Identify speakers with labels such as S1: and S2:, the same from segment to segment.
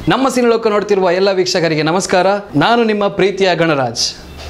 S1: ನಮ್ಮ ಸಿನಿಲೋಕ ನೋಡ್ತಿರುವ ಎಲ್ಲ ವೀಕ್ಷಕರಿಗೆ ನಮಸ್ಕಾರ ನಾನು ನಿಮ್ಮ ಪ್ರೀತಿಯ ಗಣರಾಜ್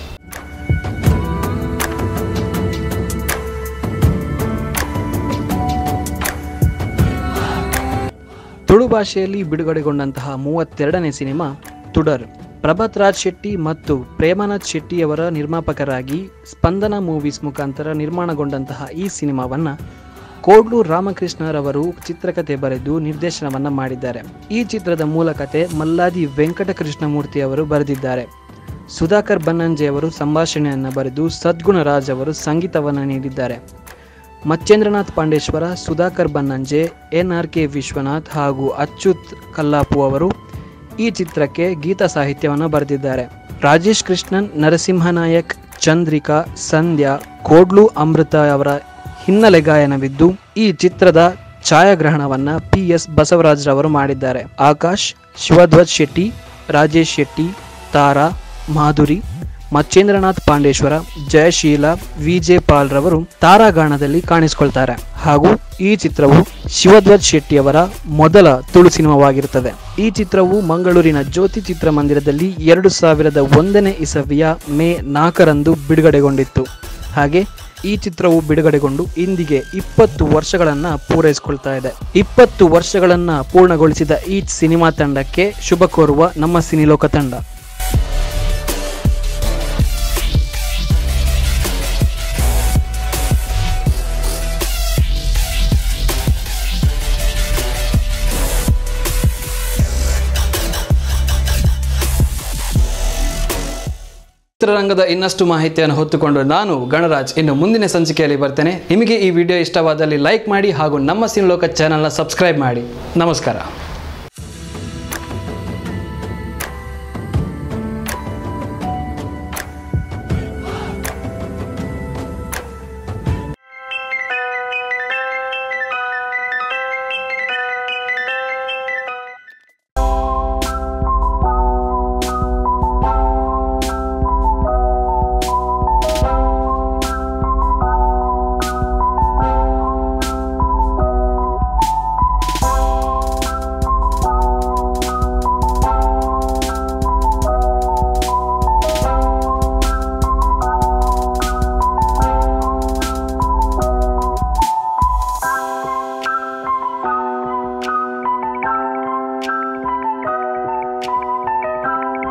S1: ತುಳು ಭಾಷೆಯಲ್ಲಿ ಬಿಡುಗಡೆಗೊಂಡಂತಹ ಮೂವತ್ತೆರಡನೇ ಸಿನಿಮಾ ತುಡರ್ ಪ್ರಭಾತ್ ರಾಜ್ ಶೆಟ್ಟಿ ಮತ್ತು ಪ್ರೇಮನಾಥ್ ಶೆಟ್ಟಿಯವರ ನಿರ್ಮಾಪಕರಾಗಿ ಸ್ಪಂದನ ಮೂವೀಸ್ ಮುಖಾಂತರ ನಿರ್ಮಾಣಗೊಂಡಂತಹ ಈ ಸಿನಿಮಾವನ್ನ ಕೋಡ್ಲು ರಾಮಕೃಷ್ಣರವರು ಚಿತ್ರಕಥೆ ಬರೆದು ನಿರ್ದೇಶನವನ್ನ ಮಾಡಿದ್ದಾರೆ ಈ ಚಿತ್ರದ ಮೂಲ ಕತೆ ಮಲ್ಲಾದಿ ವೆಂಕಟಕೃಷ್ಣಮೂರ್ತಿ ಅವರು ಬರೆದಿದ್ದಾರೆ ಸುಧಾಕರ್ ಬನ್ನಂಜೆ ಅವರು ಸಂಭಾಷಣೆಯನ್ನು ಬರೆದು ಸದ್ಗುಣರಾಜ್ ಅವರು ಸಂಗೀತವನ್ನು ನೀಡಿದ್ದಾರೆ Macchendranath Pandeshwar Sudhakar Bannanje N R K Vishwanath ಹಾಗೂ ಅಚ್ಯುತ್ ಕಲ್ಲಾಪು ಅವರು ಈ ಚಿತ್ರಕ್ಕೆ ಗೀತ ಸಾಹಿತ್ಯವನ್ನು ಬರೆದಿದ್ದಾರೆ ರಾಜೇಶ್ ಕೃಷ್ಣನ್ ನರಸಿಂಹನಾಯಕ್ ಚಂದ್ರಿಕಾ ಸಂಧ್ಯಾ ಕೋಡ್ಲು ಅಮೃತ ಅವರ ಹಿನ್ನೆಲೆ ಗಾಯನವಿದ್ದು ಈ ಚಿತ್ರದ ಛಾಯಾಗ್ರಹಣವನ್ನ ಪಿ ಎಸ್ ಬಸವರಾಜ್ ರವರು ಮಾಡಿದ್ದಾರೆ ಆಕಾಶ್ ಶಿವಧ್ವಜ್ ಶೆಟ್ಟಿ ರಾಜೇಶ್ ಶೆಟ್ಟಿ ತಾರಾ ಮಾಧುರಿ ಮಚ್ಚೇಂದ್ರನಾಥ್ ಪಾಂಡೇಶ್ವರ ಜಯಶೀಲ ವಿಜೆ ಪಾಲ್ ರವರು ತಾರಾಗಾಣದಲ್ಲಿ ಕಾಣಿಸಿಕೊಳ್ತಾರೆ ಹಾಗೂ ಈ ಚಿತ್ರವು ಶಿವಧ್ವಜ್ ಶೆಟ್ಟಿಯವರ ಮೊದಲ ತುಳು ಸಿನಿಮಾವಾಗಿರುತ್ತದೆ ಈ ಚಿತ್ರವು ಮಂಗಳೂರಿನ ಜ್ಯೋತಿ ಚಿತ್ರಮಂದಿರದಲ್ಲಿ ಎರಡು ಸಾವಿರದ ಒಂದನೇ ಇಸವಿಯ ಮೇ ನಾಲ್ಕರಂದು ಬಿಡುಗಡೆಗೊಂಡಿತ್ತು ಹಾಗೆ ಈ ಚಿತ್ರವು ಬಿಡುಗಡೆಗೊಂಡು ಇಂದಿಗೆ ಇಪ್ಪತ್ತು ವರ್ಷಗಳನ್ನ ಪೂರೈಸಿಕೊಳ್ತಾ ಇದೆ ಇಪ್ಪತ್ತು ವರ್ಷಗಳನ್ನ ಪೂರ್ಣಗೊಳಿಸಿದ ಈ ಸಿನಿಮಾ ತಂಡಕ್ಕೆ ಶುಭ ಕೋರುವ ನಮ್ಮ ಸಿನಿಲೋಕ ತಂಡ ಚಿತ್ರರಂಗದ ಇನ್ನಷ್ಟು ಮಾಹಿತಿಯನ್ನು ಹೊತ್ತುಕೊಂಡು ನಾನು ಗಣರಾಜ್ ಇನ್ನು ಮುಂದಿನ ಸಂಚಿಕೆಯಲ್ಲಿ ಬರ್ತೇನೆ ನಿಮಗೆ ಈ ವಿಡಿಯೋ ಇಷ್ಟವಾದಲ್ಲಿ ಲೈಕ್ ಮಾಡಿ ಹಾಗೂ ನಮ್ಮ ಸಿನಿಲೋಕ ಚಾನಲ್ನ ಸಬ್ಸ್ಕ್ರೈಬ್ ಮಾಡಿ ನಮಸ್ಕಾರ